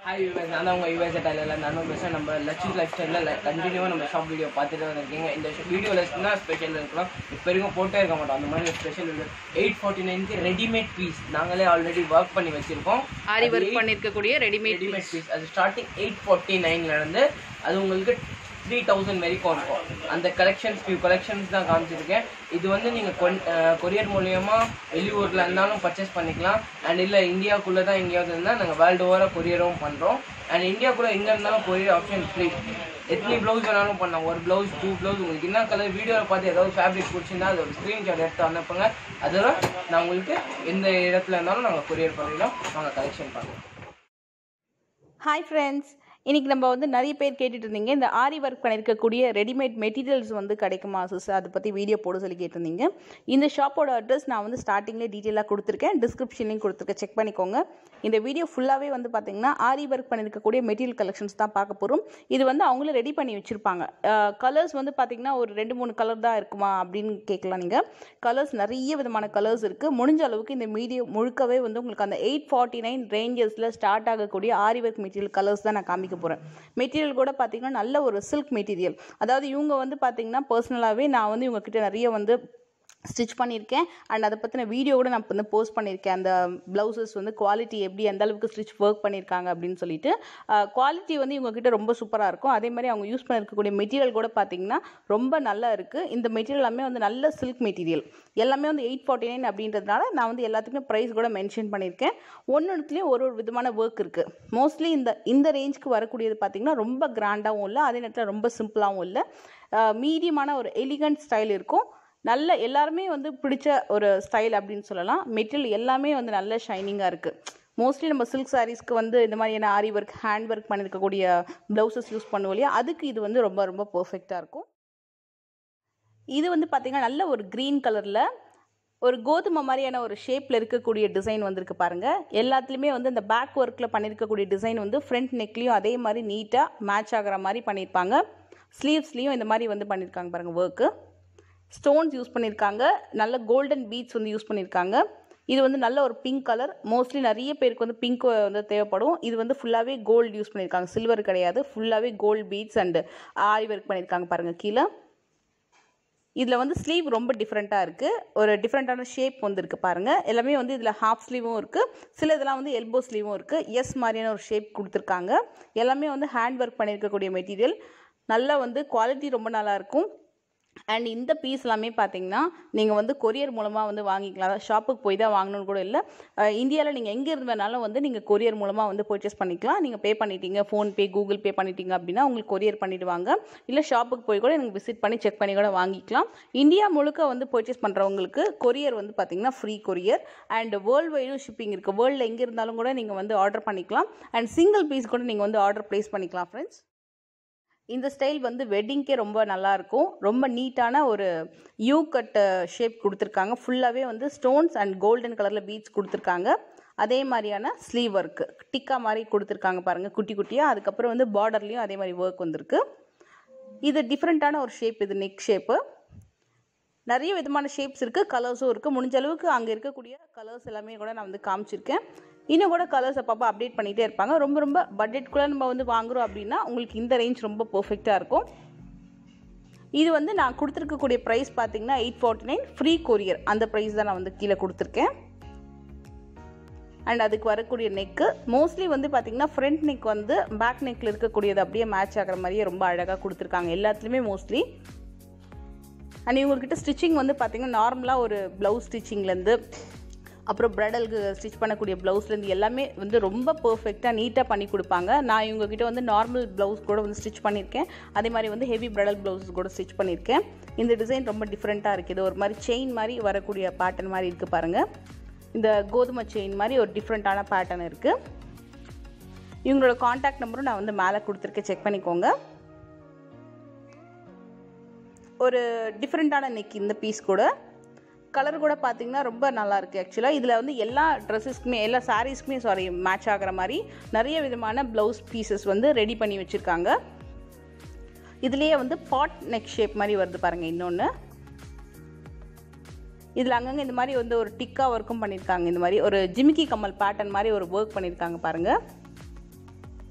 hi US நான் தான் உங்கள் யூஎஸ் டைலரில் நானும் பேசுகிறேன் நம்ம லட்சு லைஃப் ஸ்டைலில் கண்டினியூவாக நம்ம ஷாப் வீடியோ பார்த்துட்டு வந்திருக்கீங்க இந்த வீடியோவில் என்ன ஸ்பெஷல் இருக்கலாம் இப்போ வரைக்கும் போட்டே இருக்க மாட்டோம் அந்த மாதிரி ஸ்பெஷல் வீடியோ எயிட் ஃபார்ட்டி நைனுக்கு ரெடிமேட் பீஸ் நாங்களே ஆல்ரெடி ஒர்க் பண்ணி வச்சுருக்கோம் ஆரி ஒர்க் பண்ணியிருக்கக்கூடிய ரெடிமேட் ரெடிமேட் பீஸ் அது ஸ்டார்டிங் எயிட் ஃபார்ட்டி நைன்லேருந்து அது உங்களுக்கு த்ரீ தௌசண்ட் வரைக்கும் இருக்கும் அந்த கலெக்ஷன்ஸ் ஃபியூ கலெக்ஷன்ஸ் தான் காமிச்சிருக்கேன் இது வந்து நீங்கள் கொன் கொரியர் மூலயமா வெளியூரில் இருந்தாலும் பர்ச்சேஸ் பண்ணிக்கலாம் அண்ட் இல்லை இந்தியாவுக்குள்ளே தான் எங்கேயாவது இருந்தால் நாங்கள் வேர்ல்டு ஓவராக கொரியரும் பண்ணுறோம் அண்ட் இந்தியாவுக்குள்ளே எங்கே இருந்தாலும் கொரியர் ஆப்ஷன் ஃப்ரீ எத்தனை ப்ளவுஸ் வேணாலும் பண்ணலாம் ஒரு ப்ளவுஸ் டூ ப்ளவுஸ் உங்களுக்கு என்ன கலர் வீடியோவில் பார்த்து ஏதாவது ஃபேப்ரிக் பிடிச்சிருந்தா அது ஒரு ஸ்க்ரீன்ஷாட் எடுத்து அனுப்புங்க அதெல்லாம் நான் உங்களுக்கு எந்த இடத்துல இருந்தாலும் நாங்கள் கொரியர் பண்ணிடலாம் நாங்கள் கலெக்ஷன் பண்ணுறோம் ஹாய் ஃப்ரெண்ட்ஸ் இன்னைக்கு நம்ம வந்து நிறைய பேர் கேட்டுட்டு இருந்தீங்க இந்த ஆரி ஒர்க் பண்ணியிருக்கக்கூடிய ரெடிமேட் மெட்டீரியல்ஸ் வந்து கிடைக்குமா சிஸ் அதை பற்றி வீடியோ போட சொல்லி கேட்டிருந்தீங்க இந்த ஷாப்போட அட்ரஸ் நான் வந்து ஸ்டார்டிங்லேயே டீட்டெயிலாக கொடுத்துருக்கேன் டிஸ்கிரிப்ஷன்லையும் கொடுத்துருக்கேன் செக் பண்ணிக்கோங்க இந்த வீடியோ ஃபுல்லாகவே வந்து பார்த்தீங்கன்னா ஆரி ஒர்க் பண்ணியிருக்கக்கூடிய மெட்டீரியல் கலெக்ஷன்ஸ் தான் பார்க்க போகிறோம் இது வந்து அவங்களே ரெடி பண்ணி வச்சுருப்பாங்க கலர்ஸ் வந்து பார்த்தீங்கன்னா ஒரு ரெண்டு மூணு கலர் தான் இருக்குமா அப்படின்னு கேட்கலாம் நீங்கள் கலர்ஸ் நிறைய விதமான கலர்ஸ் இருக்குது முடிஞ்ச அளவுக்கு இந்த மீடியம் முழுக்கவே வந்து உங்களுக்கு அந்த எயிட் ஃபார்ட்டி நைன் ரேஞ்சஸில் ஸ்டார்ட் ஆகக்கூடிய ஆரி ஒர்க் மெட்டீரியல் கலர்ஸ் தான் நான் காமிக்க போகிறேன் மெட்டீரியல் கூட பார்த்தீங்கன்னா நல்ல ஒரு சில்க் மெட்டீரியல் அதாவது இவங்க வந்து பார்த்தீங்கன்னா பர்சனலாகவே நான் வந்து இவங்க கிட்ட நிறைய வந்து ஸ்டிச் பண்ணியிருக்கேன் அண்ட் அதை பற்றின வீடியோ கூட நான் வந்து போஸ்ட் பண்ணியிருக்கேன் அந்த ப்ளவுசஸ் வந்து குவாலிட்டி எப்படி எந்த அளவுக்கு ஸ்டிச் ஒர்க் பண்ணியிருக்காங்க அப்படின்னு சொல்லிட்டு குவாலிட்டி வந்து இவங்ககிட்ட ரொம்ப சூப்பராக இருக்கும் அதே மாதிரி அவங்க யூஸ் பண்ணியிருக்கக்கூடிய மெட்டீரியல் கூட பார்த்தீங்கன்னா ரொம்ப நல்லா இருக்குது இந்த மெட்டீரியல் எல்லாமே வந்து நல்ல சில்க் மெட்டீரியல் எல்லாமே வந்து எயிட் ஃபார்ட்டி நைன் அப்படின்றதுனால நான் வந்து எல்லாத்துக்குமே ப்ரைஸ் கூட மென்ஷன் பண்ணியிருக்கேன் ஒன்று ஒரு ஒரு விதமான ஒர்க் இருக்குது மோஸ்ட்லி இந்த இந்த ரேஞ்சுக்கு வரக்கூடியது பார்த்தீங்கன்னா ரொம்ப கிராண்டாகவும் இல்லை அதே நேரத்தில் ரொம்ப சிம்பிளாகவும் இல்லை மீடியமான ஒரு எலிகண்ட் ஸ்டைல் இருக்கும் நல்ல எல்லாருமே வந்து பிடிச்ச ஒரு ஸ்டைல் அப்படின்னு சொல்லலாம் மெட்டீரியல் எல்லாமே வந்து நல்ல ஷைனிங்காக இருக்குது மோஸ்ட்லி நம்ம சில்க் சாரீஸ்க்கு வந்து இந்த மாதிரியான ஆரி ஒர்க் ஹேண்ட் ஒர்க் பண்ணியிருக்கக்கூடிய ப்ளவுசஸ் யூஸ் பண்ணுவோம் இல்லையா அதுக்கு இது வந்து ரொம்ப ரொம்ப பர்ஃபெக்டாக இருக்கும் இது வந்து பார்த்திங்கன்னா நல்ல ஒரு க்ரீன் கலரில் ஒரு கோதுமை மாதிரியான ஒரு ஷேப்பில் இருக்கக்கூடிய டிசைன் வந்திருக்கு பாருங்கள் எல்லாத்துலேயுமே வந்து இந்த பேக் ஒர்க்கில் பண்ணியிருக்கக்கூடிய டிசைன் வந்து ஃப்ரண்ட் நெக்லேயும் அதே மாதிரி நீட்டாக மேட்ச் ஆகிற மாதிரி பண்ணியிருப்பாங்க ஸ்லீவ்ஸ்லேயும் இந்த மாதிரி வந்து பண்ணியிருக்காங்க பாருங்கள் ஒர்க்கு ஸ்டோன்ஸ் யூஸ் பண்ணியிருக்காங்க நல்ல கோல்டன் பீட்ஸ் வந்து யூஸ் பண்ணியிருக்காங்க இது வந்து நல்ல ஒரு பிங்க் கலர் மோஸ்ட்லி நிறைய பேருக்கு வந்து பிங்க் வந்து தேவைப்படும் இது வந்து ஃபுல்லாகவே கோல்டு யூஸ் பண்ணியிருக்காங்க சில்வர் கிடையாது ஃபுல்லாகவே gold beads and aari work பண்ணியிருக்காங்க பாருங்கள் கீழே இதில் வந்து ஸ்லீவ் ரொம்ப டிஃப்ரெண்ட்டாக இருக்குது ஒரு டிஃப்ரெண்ட்டான ஷேப் வந்து இருக்குது பாருங்கள் எல்லாமே வந்து இதில் ஹாஃப் ஸ்லீவும் இருக்குது சில இதெல்லாம் வந்து எல்போ ஸ்லீவும் இருக்குது எஸ் மாதிரியான ஒரு ஷேப் கொடுத்துருக்காங்க எல்லாமே வந்து ஹேண்ட் ஒர்க் பண்ணியிருக்கக்கூடிய மெட்டீரியல் நல்லா வந்து குவாலிட்டி ரொம்ப நல்லாயிருக்கும் அண்ட் இந்த பீஸ் எல்லாமே பார்த்தீங்கன்னா நீங்கள் வந்து கொரியர் மூலமாக வந்து வாங்கிக்கலாம் அதாவது ஷாப்புக்கு போய் தான் வாங்கணும்னு கூட இல்லை இந்தியாவில் நீங்கள் எங்கே இருந்து வேணாலும் வந்து நீங்கள் கொரியர் மூலமாக வந்து பர்ச்சேஸ் பண்ணிக்கலாம் நீங்கள் பே பண்ணிட்டீங்க ஃபோன்பே கூகுள் பே பண்ணிட்டீங்க அப்படின்னா உங்களுக்கு கொரியர் பண்ணிடுவாங்க இல்லை ஷாப்புக்கு போய் கூட நீங்கள் விசிட் பண்ணி செக் பண்ணி கூட வாங்கிக்கலாம் இந்தியா முழுக்க வந்து பர்ச்சேஸ் பண்ணுறவங்களுக்கு கொரியர் வந்து பார்த்தீங்கன்னா ஃப்ரீ கொரியர் அண்ட் வேர்ல்டு வைடும் ஷிப்பிங் இருக்குது வேர்ல்டில் எங்கே இருந்தாலும் கூட நீங்கள் வந்து ஆர்டர் பண்ணிக்கலாம் அண்ட் சிங்கிள் பீஸ் கூட நீங்கள் வந்து ஆர்டர் ப்ளேஸ் பண்ணிக்கலாம் ஃப்ரெண்ட்ஸ் இந்த ஸ்டைல் வந்து வெட்டிங்க்கே ரொம்ப நல்லாயிருக்கும் ரொம்ப நீட்டான ஒரு யூ கட் ஷேப் கொடுத்துருக்காங்க ஃபுல்லாகவே வந்து ஸ்டோன்ஸ் அண்ட் கோல்டன் கலரில் பீட்ஸ் கொடுத்துருக்காங்க அதே மாதிரியான ஸ்லீவ் ஒர்க்கு டிக்கா மாதிரி கொடுத்துருக்காங்க பாருங்கள் குட்டி குட்டியாக அதுக்கப்புறம் வந்து பார்டர்லேயும் அதே மாதிரி ஒர்க் வந்திருக்கு இது டிஃப்ரெண்ட்டான ஒரு ஷேப் இது நெக் ஷேப்பு நிறைய விதமான ஷேப்ஸ் இருக்குது கலர்ஸும் இருக்குது முடிஞ்ச அளவுக்கு அங்கே இருக்கக்கூடிய கலர்ஸ் எல்லாமே கூட நான் வந்து காமிச்சிருக்கேன் இன்னும் கூட கலர்ஸ் அப்பப்போ அப்டேட் பண்ணிகிட்டே இருப்பாங்க ரொம்ப ரொம்ப பட்ஜெட்குள்ளே நம்ம வந்து வாங்குகிறோம் அப்படின்னா உங்களுக்கு இந்த ரேஞ்ச் ரொம்ப பர்ஃபெக்டாக இருக்கும் இது வந்து நான் கொடுத்துருக்கக்கூடிய ப்ரைஸ் பார்த்தீங்கன்னா eight forty nine free courier அந்த ப்ரைஸ் தான் நான் வந்து கீழே கொடுத்துருக்கேன் அண்ட் அதுக்கு வரக்கூடிய நெக்கு மோஸ்ட்லி வந்து பார்த்தீங்கன்னா ஃப்ரண்ட் நெக் வந்து பேக் நெக்கில் இருக்கக்கூடியது அப்படியே மேட்ச் ஆகிற மாதிரியே ரொம்ப அழகாக கொடுத்துருக்காங்க எல்லாத்துலேயுமே மோஸ்ட்லி அண்ட் இவங்கக்கிட்ட ஸ்டிச்சிங் வந்து பார்த்திங்கன்னா நார்மலாக ஒரு ப்ளவுஸ் ஸ்டிச்சிங்லேருந்து அப்புறம் ப்ரைடலுக்கு ஸ்டிச் பண்ணக்கூடிய ப்ளவுஸ்லேருந்து எல்லாமே வந்து ரொம்ப பர்ஃபெக்டாக நீட்டாக பண்ணி கொடுப்பாங்க நான் இவங்ககிட்ட வந்து நார்மல் ப்ளவுஸ் கூட வந்து ஸ்டிச் பண்ணியிருக்கேன் அதே மாதிரி வந்து ஹெவி ப்ரைடல் ப்ளவுஸ் கூட ஸ்டிச் பண்ணியிருக்கேன் இந்த டிசைன் ரொம்ப டிஃப்ரெண்ட்டாக இருக்குது ஒரு மாதிரி செயின் மாதிரி வரக்கூடிய பேட்டர்ன் மாதிரி இருக்குது பாருங்கள் இந்த கோதுமை செயின் மாதிரி ஒரு டிஃப்ரெண்ட்டான பேட்டர்ன் இருக்குது இவங்களோட காண்டாக்ட் நம்பரும் நான் வந்து மேலே கொடுத்துருக்கேன் செக் பண்ணிக்கோங்க ஒரு டிஃப்ரெண்ட்டான நெக் இந்த பீஸ் கூட கலர் கூட பார்த்தீங்கன்னா ரொம்ப நல்லா இருக்குது ஆக்சுவலாக இதில் வந்து எல்லா ட்ரெஸ்ஸஸ்க்குமே எல்லா சாரீஸ்க்குமே சாரி மேட்ச் ஆகிற மாதிரி நிறைய விதமான ப்ளவுஸ் பீசஸ் வந்து ரெடி பண்ணி வச்சுருக்காங்க இதுலேயே வந்து பாட் நெக் ஷேப் மாதிரி வருது பாருங்கள் இன்னொன்று இதில் அங்கங்கே இந்த மாதிரி வந்து ஒரு டிக்கா ஒர்க்கும் பண்ணியிருக்காங்க இந்த மாதிரி ஒரு ஜிமிக்கி கம்மல் பேட்டர்ன் மாதிரி ஒரு ஒர்க் பண்ணியிருக்காங்க பாருங்கள்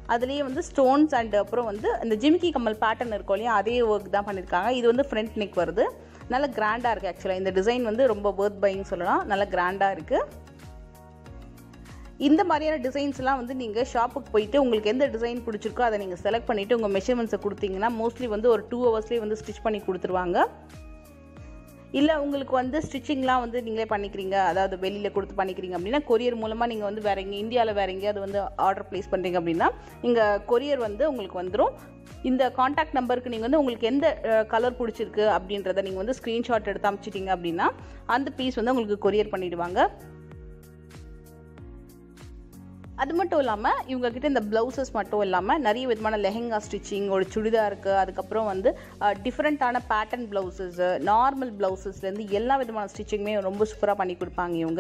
அதுலேயே வந்து ஸ்டோன்ஸ் அண்ட் அப்புறம் வந்து இந்த ஜிமிக்கி கம்மல் பேட்டர்ன் இருக்கும் இல்லையா அதே ஒர்க் தான் பண்ணியிருக்காங்க இது வந்து ஃப்ரண்ட் நெக் வருது நல்ல கிராண்டாக இருக்குது ஆக்சுவலாக இந்த டிசைன் வந்து ரொம்ப பேர்த் பைன்னு சொல்லலாம் நல்ல கிராண்டாக இருக்குது இந்த மாதிரியான டிசைன்ஸ்லாம் வந்து நீங்கள் ஷாப்புக்கு போயிட்டு உங்களுக்கு எந்த டிசைன் பிடிச்சிருக்கோ அதை நீங்கள் செலக்ட் பண்ணிவிட்டு உங்கள் மெஷர்மெண்ட்ஸை கொடுத்தீங்கன்னா மோஸ்ட்லி வந்து ஒரு டூ ஹவர்ஸ்லேயே வந்து ஸ்டிச் பண்ணி கொடுத்துருவாங்க இல்லை உங்களுக்கு வந்து ஸ்டிச்சிங்லாம் வந்து நீங்களே பண்ணிக்கிறீங்க அதாவது வெளியில் கொடுத்து பண்ணிக்கிறீங்க அப்படின்னா கொரியர் மூலமாக நீங்கள் வந்து வேற எங்கே இந்தியாவில் வேற எங்கேயாவது வந்து ஆர்டர் ப்ளேஸ் பண்ணுறீங்க அப்படின்னா நீங்கள் கொரியர் வந்து உங்களுக்கு வந்துடும் இந்த காண்டாக்ட் நம்பருக்கு நீங்கள் வந்து உங்களுக்கு எந்த கலர் பிடிச்சிருக்கு அப்படின்றத நீங்கள் வந்து ஸ்க்ரீன்ஷாட் எடுத்து அனுப்பிச்சிட்டிங்க அப்படின்னா அந்த பீஸ் வந்து உங்களுக்கு கொரியர் பண்ணிடுவாங்க அது மட்டும் இல்லாமல் இவங்கக்கிட்ட இந்த ப்ளவுசஸ் மட்டும் இல்லாமல் நிறைய விதமான லெஹெங்கா ஸ்டிச்சிங் ஒரு சுடிதாருக்கு அதுக்கப்புறம் வந்து டிஃப்ரெண்ட்டான பேட்டர்ன் ப்ளவுசஸ் நார்மல் ப்ளவுசஸ்லேருந்து எல்லா விதமான ஸ்டிச்சிங்குமே ரொம்ப சூப்பராக பண்ணி கொடுப்பாங்க இவங்க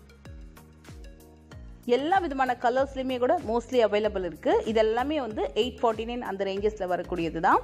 எல்லா விதமான கலர்ஸ்லையுமே கூட மோஸ்ட்லி அவைலபிள் இருக்குது இது எல்லாமே வந்து எயிட் ஃபார்ட்டி நைன் அந்த ரேஞ்சஸில் வரக்கூடியது தான்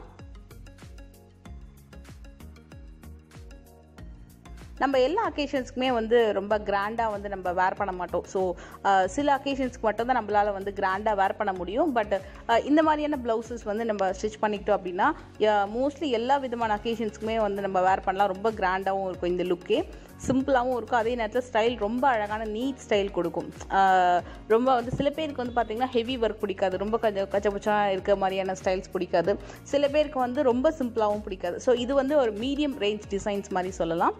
நம்ம எல்லா அக்கேஷன்ஸ்க்குமே வந்து ரொம்ப கிராண்டாக வந்து நம்ம வேர் பண்ண மாட்டோம் ஸோ சில அக்கேஷன்ஸ்க்கு மட்டும்தான் நம்மளால் வந்து கிராண்டாக வேர் பண்ண முடியும் பட் இந்த மாதிரியான ப்ளவுசஸ் வந்து நம்ம ஸ்டிச் பண்ணிக்கிட்டோம் அப்படின்னா மோஸ்ட்லி எல்லா விதமான அக்கேஷன்ஸ்க்குமே வந்து நம்ம வேர் பண்ணலாம் ரொம்ப கிராண்டாகவும் இருக்கும் இந்த லுக்கே சிம்பிளாகவும் இருக்கும் அதே நேரத்தில் ஸ்டைல் ரொம்ப அழகான நீட் ஸ்டைல் கொடுக்கும் ரொம்ப வந்து சில பேருக்கு வந்து பார்த்திங்கன்னா ஹெவி ஒர்க் பிடிக்காது ரொம்ப கொஞ்சம் கச்சபச்சா இருக்க மாதிரியான ஸ்டைல்ஸ் பிடிக்காது சில பேருக்கு வந்து ரொம்ப சிம்பிளாகவும் பிடிக்காது ஸோ இது வந்து ஒரு மீடியம் ரேஞ்ச் டிசைன்ஸ் மாதிரி சொல்லலாம்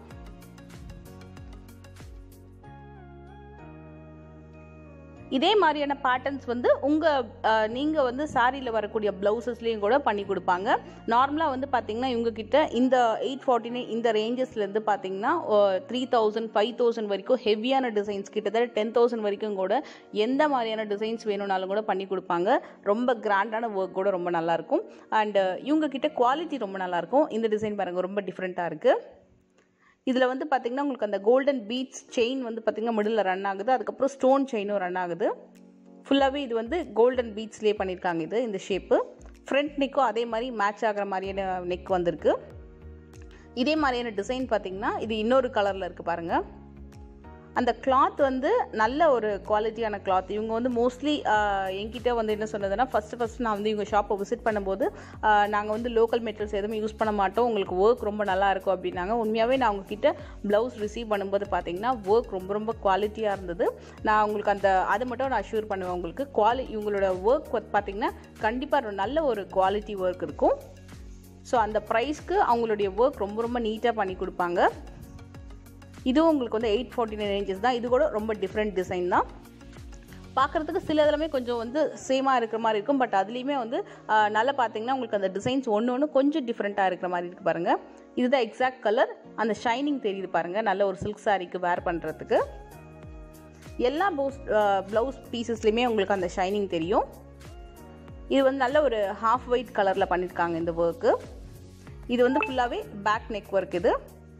இதே மாதிரியான பேட்டர்ன்ஸ் வந்து உங்கள் நீங்கள் வந்து சாரியில் வரக்கூடிய ப்ளவுசஸ்லேயும் கூட பண்ணி கொடுப்பாங்க நார்மலாக வந்து பார்த்தீங்கன்னா இவங்கக்கிட்ட இந்த எயிட் ஃபார்ட்டி நைன் இந்த ரேஞ்சஸ்லேருந்து பார்த்தீங்கன்னா த்ரீ தௌசண்ட் ஃபைவ் தௌசண்ட் வரைக்கும் ஹெவியான டிசைன்ஸ் கிட்டத்தட்ட டென் தௌசண்ட் வரைக்கும் கூட எந்த மாதிரியான டிசைன்ஸ் வேணும்னாலும் கூட பண்ணி கொடுப்பாங்க ரொம்ப கிராண்டான ஒர்க் கூட ரொம்ப நல்லாயிருக்கும் அண்ட் இவங்கக்கிட்ட குவாலிட்டி ரொம்ப நல்லாயிருக்கும் இந்த டிசைன் பாருங்கள் ரொம்ப டிஃப்ரெண்ட்டாக இருக்குது இதில் வந்து பார்த்திங்கன்னா உங்களுக்கு அந்த கோல்டன் பீட்ஸ் செயின் வந்து பார்த்திங்கன்னா மிடில் ரன் ஆகுது அதுக்கப்புறம் ஸ்டோன் செயினும் ரன் ஆகுது ஃபுல்லாகவே இது வந்து கோல்டன் பீட்ஸ்லேயே பண்ணியிருக்காங்க இது இந்த ஷேப்பு ஃப்ரண்ட் நெக்கும் அதே மாதிரி மேட்ச் ஆகிற மாதிரியான நெக் வந்திருக்கு இதே மாதிரியான டிசைன் பார்த்திங்கன்னா இது இன்னொரு கலரில் இருக்குது பாருங்கள் அந்த கிளாத் வந்து நல்ல ஒரு குவாலிட்டியான கிளாத் இவங்க வந்து மோஸ்ட்லி என்கிட்ட வந்து என்ன சொன்னதுன்னா ஃபஸ்ட்டு ஃபஸ்ட் நான் வந்து இவங்க ஷாப்பை விசிட் பண்ணும்போது நாங்கள் வந்து லோக்கல் மெட்டீரியல்ஸ் எதுவுமே யூஸ் பண்ண மாட்டோம் உங்களுக்கு ஒர்க் ரொம்ப நல்லா இருக்கும் அப்படின்னாங்க உண்மையாகவே நான் உங்ககிட்ட ப்ளவுஸ் ரிசீவ் பண்ணும்போது பார்த்தீங்கன்னா ஒர்க் ரொம்ப ரொம்ப குவாலிட்டியாக இருந்தது நான் உங்களுக்கு அந்த அதை மட்டும் நான் அஷ்யூர் பண்ணுவேன் உங்களுக்கு குவாலி இவங்களோட ஒர்க் பார்த்தீங்கன்னா கண்டிப்பாக நல்ல ஒரு குவாலிட்டி ஒர்க் இருக்கும் ஸோ அந்த ப்ரைஸ்க்கு அவங்களுடைய ஒர்க் ரொம்ப ரொம்ப நீட்டாக பண்ணி கொடுப்பாங்க இதுவும் உங்களுக்கு வந்து எயிட் ஃபார்ட்டி நைன் ரேஞ்சஸ் தான் இது கூட ரொம்ப டிஃப்ரெண்ட் டிசைன் தான் பார்க்குறதுக்கு சில இதெல்லாமே கொஞ்சம் வந்து சேமாக இருக்கிற மாதிரி இருக்கும் பட் அதுலேயுமே வந்து நல்லா பார்த்தீங்கன்னா உங்களுக்கு அந்த டிசைன்ஸ் ஒன்று ஒன்று கொஞ்சம் டிஃப்ரெண்ட்டாக இருக்கிற மாதிரி இருக்குது பாருங்கள் இதுதான் எக்ஸாக்ட் கலர் அந்த ஷைனிங் தெரியுது பாருங்கள் நல்ல ஒரு சில்க் சாரிக்கு வேர் பண்ணுறதுக்கு எல்லா ப்ளவுஸ் ப்ளவுஸ் பீசஸ்லேயுமே உங்களுக்கு அந்த ஷைனிங் தெரியும் இது வந்து நல்ல ஒரு ஹாஃப் ஒயிட் கலரில் பண்ணியிருக்காங்க இந்த ஒர்க்கு இது வந்து ஃபுல்லாகவே பேக் நெக் ஒர்க் இது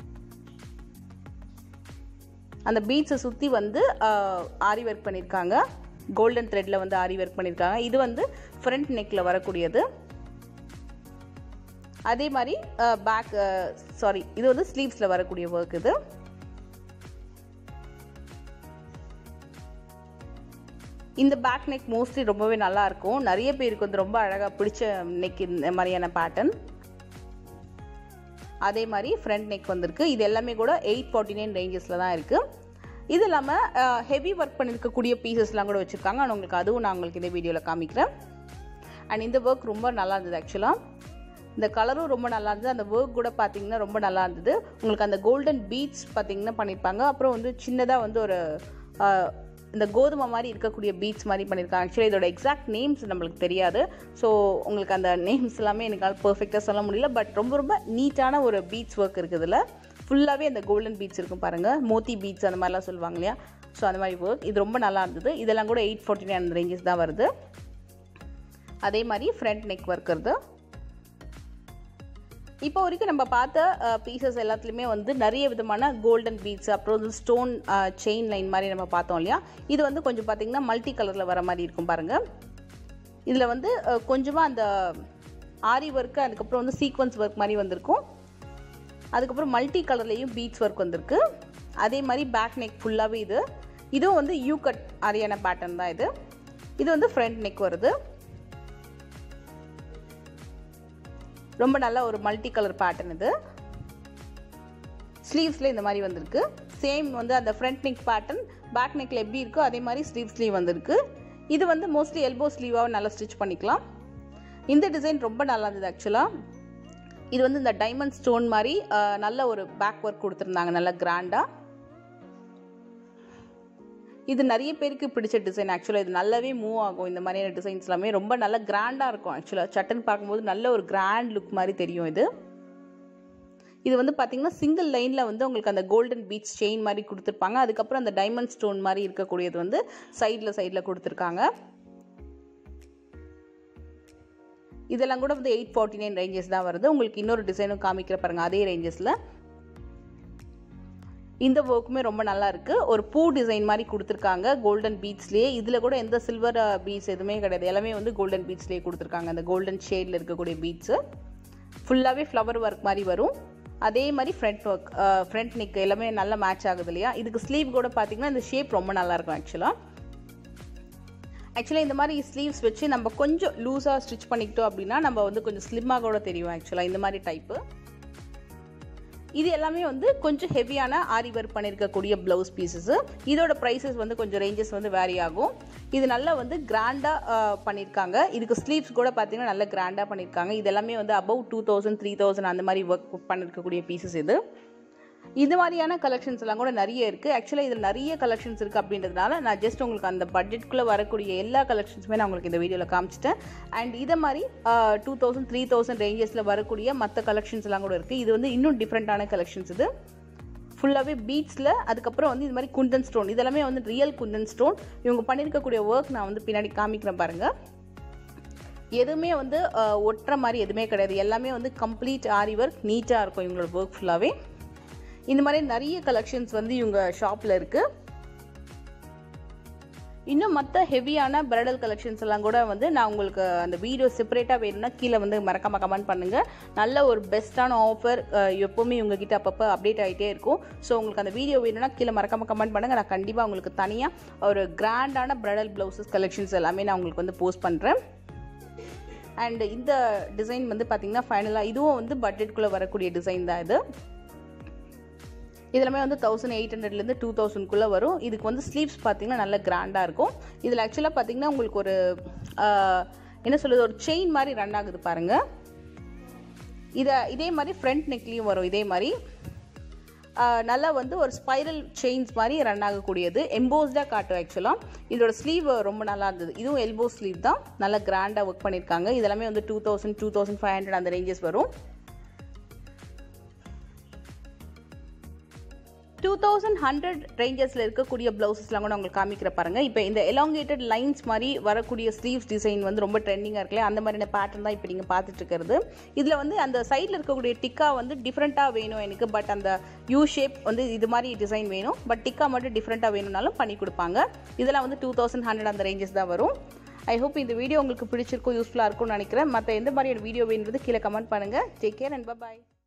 அந்த பீட்ஸை சுற்றி வந்து ஆரி ஒர்க் பண்ணியிருக்காங்க கோல்டன் த்ரெட்டில் வந்து ஆரி ஒர்க் பண்ணியிருக்காங்க இது வந்து ஃப்ரண்ட் நெக்கில் வரக்கூடியது அதே மாதிரி பேக் சாரி இது வந்து ஸ்லீவ்ஸில் வரக்கூடிய ஒர்க் இது இந்த பேக் நெக் மோஸ்ட்லி ரொம்பவே நல்லா இருக்கும் நிறைய பேருக்கு வந்து ரொம்ப அழகாக பிடிச்ச நெக் இந்த மாதிரியான பேட்டர்ன் அதே மாதிரி ஃப்ரண்ட் நெக் வந்திருக்கு இது எல்லாமே கூட எயிட் ஃபார்ட்டி நைன் ரேஞ்சஸில் தான் இருக்குது இது இல்லாமல் ஹெவி ஒர்க் பண்ணியிருக்கக்கூடிய பீசஸ்லாம் கூட வச்சுருக்காங்க ஆனால் உங்களுக்கு அதுவும் நான் உங்களுக்கு இந்த வீடியோவில் காமிக்கிறேன் அண்ட் இந்த ஒர்க் ரொம்ப நல்லா இருந்தது ஆக்சுவலாக இந்த கலரும் ரொம்ப நல்லா இருந்தது அந்த ஒர்க் கூட பார்த்தீங்கன்னா ரொம்ப நல்லா இருந்தது உங்களுக்கு அந்த கோல்டன் பீட்ஸ் பார்த்தீங்கன்னா பண்ணியிருப்பாங்க அப்புறம் வந்து சின்னதாக வந்து ஒரு இந்த கோதுமை மாதிரி இருக்கக்கூடிய பீட்ஸ் மாதிரி பண்ணியிருக்காங்க ஆக்சுவலி இதோட எக்ஸாக்ட் நேம்ஸ் நம்மளுக்கு தெரியாது ஸோ உங்களுக்கு அந்த நேம்ஸ் எல்லாமே எனக்கு பர்ஃபெக்டாக சொல்ல முடியல பட் ரொம்ப ரொம்ப நீட்டான ஒரு பீட்ஸ் ஒர்க் இருக்குது இதில் ஃபுல்லாகவே அந்த கோல்டன் பீட்ஸ் இருக்கும் பாருங்கள் மோத்தி பீட்ஸ் அந்த மாதிரிலாம் சொல்லுவாங்க இல்லையா ஸோ அந்த மாதிரி ஒர்க் இது ரொம்ப நல்லா இருந்தது இதெல்லாம் கூட எயிட் ஃபார்ட்டி நைன் அந்த ரேஞ்சஸ் தான் வருது அதே மாதிரி ஃப்ரண்ட் நெக் ஒர்க் வருது இப்போ வரைக்கும் நம்ம பார்த்த பீசஸ் எல்லாத்துலேயுமே வந்து நிறைய விதமான கோல்டன் பீட்ஸ் அப்புறம் வந்து ஸ்டோன் செயின் லைன் மாதிரி நம்ம பார்த்தோம் இல்லையா இது வந்து கொஞ்சம் பார்த்திங்கன்னா மல்டி கலரில் வர மாதிரி இருக்கும் பாருங்கள் இதில் வந்து கொஞ்சமாக அந்த ஆரி ஒர்க்கு அதுக்கப்புறம் வந்து சீக்வன்ஸ் ஒர்க் மாதிரி வந்திருக்கும் அதுக்கப்புறம் மல்டி கலர்லேயும் பீட்ஸ் ஒர்க் வந்திருக்கு அதே மாதிரி பேக் நெக் ஃபுல்லாகவே இது இதுவும் வந்து யூ கட் ஆரியான பேட்டர்ன் தான் இது இது வந்து ஃப்ரண்ட் நெக் வருது ரொம்ப நல்ல ஒரு மல்டி கலர் பேட்டர்ன் இது ஸ்லீவ்ஸில் இந்த மாதிரி வந்திருக்கு சேம் வந்து அந்த ஃப்ரண்ட் நெக் பேட்டர்ன் பேக் நெக்கில் எப்படி இருக்கோ அதே மாதிரி ஸ்லீவ் ஸ்லீவ் வந்திருக்கு இது வந்து மோஸ்ட்லி எல்போ ஸ்லீவாக நல்லா ஸ்டிச் பண்ணிக்கலாம் இந்த டிசைன் ரொம்ப நல்லா இருந்தது ஆக்சுவலாக இது வந்து இந்த டைமண்ட் ஸ்டோன் மாதிரி அஹ், நல்ல ஒரு பேக் ஒர்க் கொடுத்துருந்தாங்க நல்ல கிராண்டாக இது நிறைய பேருக்கு பிடிச்ச டிசைன் ஆக்சுவலாக இது நல்லாவே மூவ் ஆகும் இந்த மாதிரியான டிசைன்ஸ் எல்லாமே ரொம்ப நல்ல கிராண்டாக இருக்கும் ஆக்சுவலாக சட்டன் பார்க்கும்போது நல்ல ஒரு கிராண்ட் லுக் மாதிரி தெரியும் இது இது வந்து பார்த்தீங்கன்னா சிங்கிள் லைனில் வந்து உங்களுக்கு அந்த கோல்டன் பீச் செயின் மாதிரி கொடுத்துருப்பாங்க அதுக்கப்புறம் அந்த டைமண்ட் ஸ்டோன் மாதிரி இருக்கக்கூடியது வந்து சைடில் சைடில் கொடுத்துருக்காங்க இதெல்லாம் கூட வந்து எயிட் ஃபார்ட்டி நைன் ரேஞ்சஸ் தான் வருது உங்களுக்கு இன்னொரு டிசைனும் காமிக்கிற பாருங்க அதே ரேஞ்சஸில் இந்த ஒர்க்குமே ரொம்ப நல்லா இருக்கு ஒரு பூ டிசைன் மாதிரி கொடுத்துருக்காங்க கோல்டன் பீட்ஸ்லேயே இதில் கூட எந்த சில்வர் பீட்ஸ் எதுவுமே கிடையாது எல்லாமே வந்து கோல்டன் பீட்ஸ்லேயே கொடுத்துருக்காங்க அந்த கோல்டன் ஷேடில் இருக்கக்கூடிய பீட்ஸு ஃபுல்லாகவே ஃப்ளவர் ஒர்க் மாதிரி வரும் அதே மாதிரி ஃப்ரண்ட் ஒர்க் ஃப்ரண்ட் நெக் எல்லாமே நல்லா மேட்ச் ஆகுது இல்லையா இதுக்கு ஸ்லீவ் கூட பார்த்தீங்கன்னா இந்த ஷேப் ரொம்ப நல்லா இருக்கும் ஆக்சுவலாக ஆக்சுவலாக இந்த மாதிரி ஸ்லீவ்ஸ் வச்சு நம்ம கொஞ்சம் லூஸாக ஸ்டிச் பண்ணிக்கிட்டோம் அப்படின்னா நம்ம வந்து கொஞ்சம் ஸ்லிம்மாக கூட தெரியும் ஆக்சுவலாக இந்த மாதிரி டைப்பு இது எல்லாமே வந்து கொஞ்சம் ஹெவியான ஆரி ஒர்க் பண்ணியிருக்கக்கூடிய ப்ளவுஸ் பீசஸ் இதோட ப்ரைஸஸ் வந்து கொஞ்சம் ரேஞ்சஸ் வந்து வேரி ஆகும் இது நல்லா வந்து கிராண்டாக பண்ணியிருக்காங்க இதுக்கு ஸ்லீவ்ஸ் கூட பார்த்தீங்கன்னா நல்ல கிராண்டாக பண்ணியிருக்காங்க இது எல்லாமே வந்து above two thousand three thousand அந்த மாதிரி ஒர்க் பண்ணியிருக்கக்கூடிய பீசஸ் இது இது மாதிரியான கலெக்ஷன்ஸ் எல்லாம் கூட நிறைய இருக்குது ஆக்சுவலாக இதில் நிறைய கலெக்ஷன்ஸ் இருக்குது அப்படின்றதுனால நான் ஜஸ்ட் உங்களுக்கு அந்த பட்ஜெட்குள்ளே வரக்கூடிய எல்லா கலெக்ஷன்ஸுமே நான் உங்களுக்கு இந்த வீடியோவில் காமிச்சிட்டேன் அண்ட் இதை மாதிரி டூ தௌசண்ட் த்ரீ தௌசண்ட் ரேஞ்சஸில் வரக்கூடிய மற்ற கலெக்ஷன்ஸ் எல்லாம் கூட இருக்குது இது வந்து இன்னும் டிஃப்ரெண்ட்டான கலெக்ஷன்ஸ் இது ஃபுல்லாகவே பீட்ஸில் அதுக்கப்புறம் வந்து இது மாதிரி குந்தன் ஸ்டோன் இதெல்லாமே வந்து ரியல் குந்தன் ஸ்டோன் இவங்க பண்ணியிருக்கக்கூடிய ஒர்க் நான் வந்து பின்னாடி காமிக்கிறேன் பாருங்கள் எதுவுமே வந்து அஹ், ஒட்டுற மாதிரி எதுவுமே கிடையாது எல்லாமே வந்து கம்ப்ளீட் ஆரி ஒர்க் நீட்டாக இருக்கும் இவங்களோட ஒர்க் ஃபுல்லாகவே இந்த மாதிரி நிறைய கலெக்ஷன்ஸ் வந்து இவங்க ஷாப்பில் இருக்குது இன்னும் மற்ற ஹெவியான பிரைடல் கலெக்ஷன்ஸ் எல்லாம் கூட வந்து நான் உங்களுக்கு அந்த வீடியோ செப்பரேட்டாக வேணும்னா கீழே வந்து மறக்காம கமெண்ட் பண்ணுங்கள் நல்ல ஒரு பெஸ்ட்டான ஆஃபர் எப்போவுமே உங்ககிட்ட அப்பப்போ அப்டேட் ஆகிட்டே இருக்கும் ஸோ உங்களுக்கு அந்த வீடியோ வேணும்னா கீழே மறக்காம கமெண்ட் பண்ணுங்கள் நான் கண்டிப்பாக உங்களுக்கு தனியாக ஒரு கிராண்டான பிரைடல் ப்ளவுசஸ் கலெக்ஷன்ஸ் எல்லாமே நான் உங்களுக்கு வந்து போஸ்ட் பண்ணுறேன் அண்ட் இந்த டிசைன் வந்து பார்த்தீங்கன்னா ஃபைனலாக இதுவும் வந்து பட்ஜெட்குள்ளே வரக்கூடிய டிசைன் தான் இது இதெல்லாமே வந்து தௌசண்ட் எயிட் ஹண்ட்ரட்லேருந்து டூ தௌசண்ட்குள்ளே வரும் இதுக்கு வந்து ஸ்லீவ்ஸ் பார்த்தீங்கன்னா நல்ல கிராண்டாக இருக்கும் இதில் ஆக்சுவலாக பார்த்தீங்கன்னா உங்களுக்கு ஒரு ஆஹ், என்ன சொல்கிறது ஒரு செயின் மாதிரி ரன் ஆகுது பாருங்கள் இதை இதே மாதிரி ஃப்ரண்ட் நெக்லேயும் வரும் இதே மாதிரி ஆஹ், நல்லா வந்து ஒரு ஸ்பைரல் செயின்ஸ் மாதிரி ரன் ஆகக்கூடியது எம்போஸ்டாக காட்டும் ஆக்சுவலாக இதோட ஸ்லீவ் ரொம்ப நல்லா இருந்தது இதுவும் எல்போ ஸ்லீவ் தான் நல்லா கிராண்டாக ஒர்க் பண்ணியிருக்காங்க இதெல்லாமே வந்து two thousand two thousand five hundred அந்த ரேஞ்சஸ் வரும் டூ தௌசண்ட் ஹண்ட்ரட் ரேஞ்சஸில் இருக்கக்கூடிய ப்ளவுசஸ்லாம் கூட உங்களுக்கு காமிக்கிற பாருங்க இப்போ இந்த எலாங்கேட்டட் லைன்ஸ் மாதிரி வரக்கூடிய ஸ்லீவ்ஸ் டிசைன் வந்து ரொம்ப ட்ரெண்டிங்காக இருக்குல்ல அந்த மாதிரியான பேட்டர்ன் தான் இப்போ நீங்கள் பார்த்துட்டு இருக்கிறது இதில் வந்து அந்த சைடில் இருக்கக்கூடிய டிக்கா வந்து டிஃப்ரெண்ட்டாக வேணும் எனக்கு பட் அந்த யூ ஷேப் வந்து இது மாதிரி டிசைன் வேணும் பட் டிக்கா மட்டும் டிஃப்ரெண்ட்டாக வேணும்னாலும் பண்ணி கொடுப்பாங்க இதெல்லாம் வந்து டூ தௌசண்ட் ஹண்ட்ரட் அந்த ரேஞ்சஸ் தான் வரும் ஐ ஹோப் இந்த வீடியோ உங்களுக்கு பிடிச்சிருக்கும் யூஸ்ஃபுல்லாக இருக்கும்னு நினைக்கிறேன் மற்ற எந்த மாதிரியான வீடியோ வேணுன்றது கீழே கமெண்ட் பண்ணுங்கள் டேக் கேர் அண்ட் பாய்